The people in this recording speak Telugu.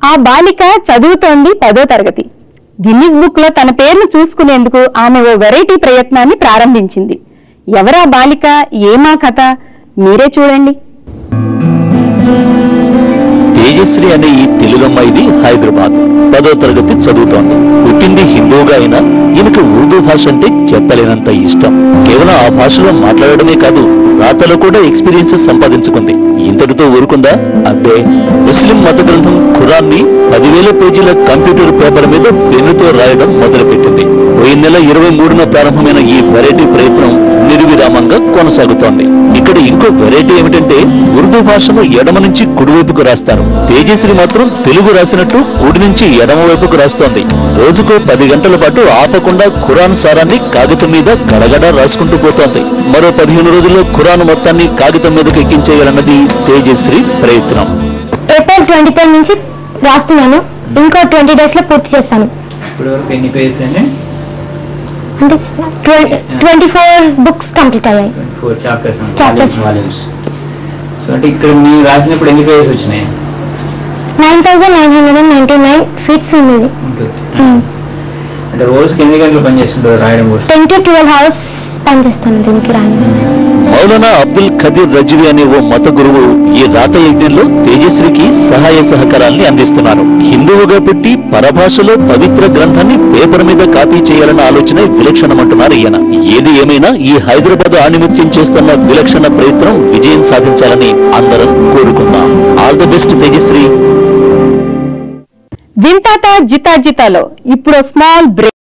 ఆ బాలిక చదువుతోంది పదో తరగతి గిన్నిస్ బుక్ లో తన పేరును చూసుకునేందుకు ఆమె ఓ వెరైటీ ప్రయత్నాన్ని ప్రారంభించింది ఎవరా బాలిక ఏమా కథ మీరే చూడండి తేజశ్రీ అనే ఈ తెలుగమ్మాయిది హైదరాబాద్ పదో తరగతి చదువుతోంది పుట్టింది హిందువుగా అయినా ఈమెకు ఉర్దూ భాష అంటే చెప్పలేనంత ఇష్టం కేవలం ఆ భాషలో మాట్లాడడమే కాదు రాతలో కూడా ఎక్స్పీరియన్స్ సంపాదించుకుంది ఇంతటితో ఊరుకుందా అబ్బే ముస్లిం మత గ్రంథం ఖురాన్ని పదివేల పేజీల కంప్యూటర్ పేపర్ మీద పెన్నుతో రాయడం మొదలుపెట్టింది పోయిన నెల ఇరవై మూడున ప్రారంభమైన ఈ వెరైటీ ప్రయత్నం నిర్విరామంగా కొనసాగుతోంది ఇక్కడ ఇంకో వెరైటీ ఏమిటంటే ఉర్దూ భాషను ఎడమ నుంచి కుడివైపుకు రాస్తారు తేజశ్రీ మాత్రం తెలుగు రాసినట్టు కుడి నుంచి ఎడమ వైపుకు రాస్తోంది రోజుకు పది గంటల పాటు ఆపకుండా ఖురాన్ సారాన్ని కాగితం మీద గడగడ రాసుకుంటూ పోతోంది మరో పదిహేను రోజుల్లో ఖురాన్ మొత్తాన్ని కాగితం మీదకి ఎక్కించేయాలన్నది తేజశ్రీ ప్రయత్నం ఏప్రిల్ ట్వంటీ థర్డ్ నుంచి రాస్తున్నాను ఇంకో ట్వంటీ డేస్ లో పూర్తి చేస్తాను ఇప్పుడు వరకు ఎన్ని పేజెస్ అండి అంటే ట్వంటీ ఫోర్ బుక్స్ కంప్లీట్ అయ్యాయి twenty four chapters Chapters. So అంటే ఇక్కడ మీరు రాసినప్పుడు ఎన్ని పేజెస్ వచ్చినాయి nine thousand nine hundred and ninety nine feets ఉంది ఉంటుంది అంటే రోజుకి ఎన్ని గంటలు పనిచేస్తుంటారు రాయడం కోసం టెన్ టు ట్వెల్వ్ అవర్స్ పనిచేస్తాను దీనికి రాని మౌలానా అబ్దుల్ ఖదీర్ రజివి అనే ఓ మత గురువు ఈ రాత యజ్ఞంలో తేజశ్రీకి సహాయ సహకారాల్ని అందిస్తున్నారు హిందువుగా పుట్టి పరభాషలో పవిత్ర గ్రంథాన్ని పేపర్ మీద కాపీ చేయాలన్న ఆలోచన విలక్షణమంటున్నారు ఈయన ఏది ఏమైనా ఈ హైదరాబాద్ ఆణిముత్యం చేస్తున్న విలక్షణ ప్రయత్నం విజయం సాధించాలని అందరం కోరుకుందాం ఆల్ ది బెస్ట్ తేజశ్రీ వింతాత జితా జితాలో ఇప్పుడు స్మాల్ బ్రేక్